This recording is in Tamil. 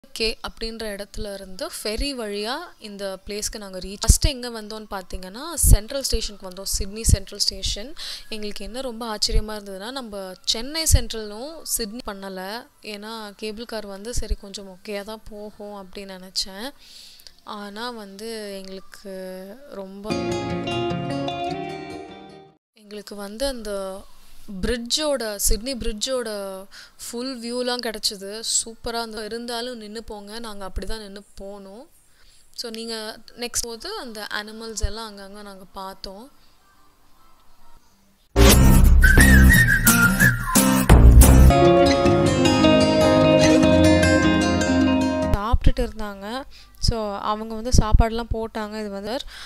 கே அப்படின்ற இடத்துல இருந்து ஃபெரி வழியாக இந்த பிளேஸ்க்கு நாங்கள் ரீச் ஃபஸ்ட்டு எங்கே வந்தோம்னு பார்த்தீங்கன்னா சென்ட்ரல் ஸ்டேஷனுக்கு வந்தோம் சிட்னி சென்ட்ரல் ஸ்டேஷன் எங்களுக்கு என்ன ரொம்ப ஆச்சரியமாக இருந்ததுன்னா நம்ம சென்னை சென்ட்ரலும் சிட்னி பண்ணலை ஏன்னா கேபிள் கார் வந்து சரி கொஞ்சம் மொக்கையாக தான் போகும் அப்படின்னு நினச்சேன் ஆனால் வந்து எங்களுக்கு ரொம்ப எங்களுக்கு வந்து அந்த பிரிட்ஜோட சிட்னி பிரிட்ஜோட ஃபுல் வியூலாம் கிடச்சிது சூப்பராக அந்த இருந்தாலும் நின்று போங்க நாங்கள் அப்படி தான் நின்று போனோம் ஸோ நீங்கள் நெக்ஸ்ட் போது அந்த அனிமல்ஸ் எல்லாம் அங்கங்கே நாங்கள் பார்த்தோம் சாப்பிட்டுட்டு இருந்தாங்க ஸோ அவங்க வந்து சாப்பாடெலாம் போட்டாங்க இது வந்து